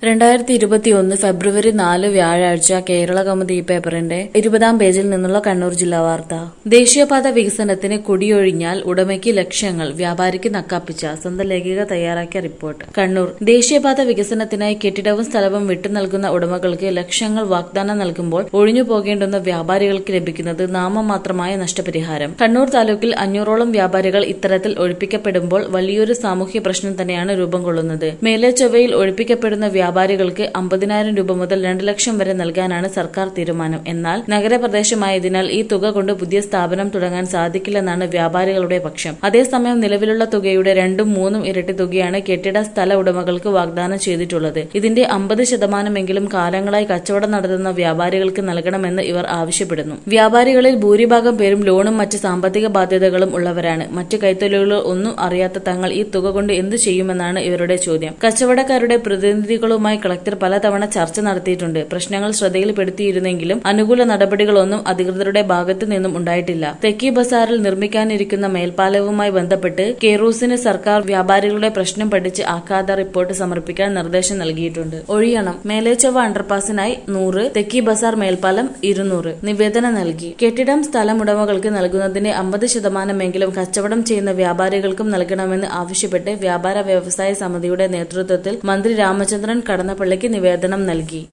രണ്ടായിരത്തി ഇരുപത്തിയൊന്ന് ഫെബ്രുവരി നാല് വ്യാഴാഴ്ച കേരള കൗമുദി പേപ്പറിന്റെ ഇരുപതാം പേജിൽ നിന്നുള്ള കണ്ണൂർ ജില്ലാ വാർത്ത ദേശീയപാത വികസനത്തിന് കുടിയൊഴിഞ്ഞാൽ ഉടമയ്ക്ക് ലക്ഷ്യങ്ങൾ വ്യാപാരിക്ക് നക്കാപ്പിച്ച സ്വന്തം ലേഖിക തയ്യാറാക്കിയ റിപ്പോർട്ട് കണ്ണൂർ ദേശീയപാത വികസനത്തിനായി കെട്ടിടവും സ്ഥലവും വിട്ടു നൽകുന്ന ഉടമകൾക്ക് ലക്ഷ്യങ്ങൾ വാഗ്ദാനം നൽകുമ്പോൾ ഒഴിഞ്ഞു പോകേണ്ടുന്ന വ്യാപാരികൾക്ക് ലഭിക്കുന്നത് നാമമാത്രമായ നഷ്ടപരിഹാരം കണ്ണൂർ താലൂക്കിൽ അഞ്ഞൂറോളം വ്യാപാരികൾ ഇത്തരത്തിൽ ഒഴിപ്പിക്കപ്പെടുമ്പോൾ വലിയൊരു സാമൂഹ്യ പ്രശ്നം തന്നെയാണ് രൂപം കൊള്ളുന്നത് മേലെ ചൊവ്വയിൽ ഒഴിപ്പിക്കപ്പെടുന്ന വ്യാപാരികൾക്ക് അമ്പതിനായിരം രൂപ മുതൽ രണ്ട് ലക്ഷം വരെ നൽകാനാണ് സർക്കാർ തീരുമാനം എന്നാൽ നഗരപ്രദേശമായതിനാൽ ഈ തുക കൊണ്ട് പുതിയ സ്ഥാപനം തുടങ്ങാൻ സാധിക്കില്ലെന്നാണ് വ്യാപാരികളുടെ പക്ഷം അതേസമയം നിലവിലുള്ള തുകയുടെ രണ്ടും മൂന്നും ഇരട്ടി തുകയാണ് കെട്ടിട സ്ഥല ഉടമകൾക്ക് വാഗ്ദാനം ചെയ്തിട്ടുള്ളത് ഇതിന്റെ അമ്പത് ശതമാനമെങ്കിലും കാലങ്ങളായി കച്ചവടം നടത്തുന്ന വ്യാപാരികൾക്ക് നൽകണമെന്ന് ഇവർ ആവശ്യപ്പെടുന്നു വ്യാപാരികളിൽ ഭൂരിഭാഗം പേരും ലോണും മറ്റ് സാമ്പത്തിക ബാധ്യതകളും ഉള്ളവരാണ് മറ്റു കൈത്തൊഴിലുകൾ ഒന്നും അറിയാത്ത തങ്ങൾ ഈ തുക കൊണ്ട് എന്തു ചെയ്യുമെന്നാണ് ഇവരുടെ ചോദ്യം കച്ചവടക്കാരുടെ പ്രതിനിധികളുമായി കളക്ടർ പലതവണ ചർച്ച നടത്തിയിട്ടുണ്ട് പ്രശ്നങ്ങൾ ശ്രദ്ധയിൽപ്പെടുത്തിയിരുന്നെങ്കിലും അനുകൂല നടപടികളൊന്നും അധികൃതരുടെ ഭാഗത്തു നിന്നും ഉണ്ടായിട്ടില്ല തെക്കി ബസാറിൽ നിർമ്മിക്കാനിരിക്കുന്ന മേൽപ്പാലവുമായി ബന്ധപ്പെട്ട് കെറൂസിന് സർക്കാർ വ്യാപാരികളുടെ പ്രശ്നം പഠിച്ച് ആഘാത റിപ്പോർട്ട് സമർപ്പിക്കാൻ നിർദ്ദേശം നൽകിയിട്ടുണ്ട് ഒഴിയണം മേലേച്ചൊവ്വ അണ്ടർപാസിനായി നൂറ് തെക്കി ബസാർ മേൽപ്പാലം ഇരുന്നൂറ് നിവേദനം നൽകി കെട്ടിടം സ്ഥലമുടമകൾക്ക് നൽകുന്നതിന്റെ അമ്പത് ശതമാനമെങ്കിലും കച്ചവടം ചെയ്യുന്ന വ്യാപാരികൾക്കും നൽകണമെന്ന് ആവശ്യപ്പെട്ട് വ്യാപാര വ്യവസായ സമിതിയുടെ നേതൃത്വത്തിൽ മന്ത്രി രാമചന്ദ്രൻ കടന്നപ്പള്ളിക്ക് നിവേദനം നൽകി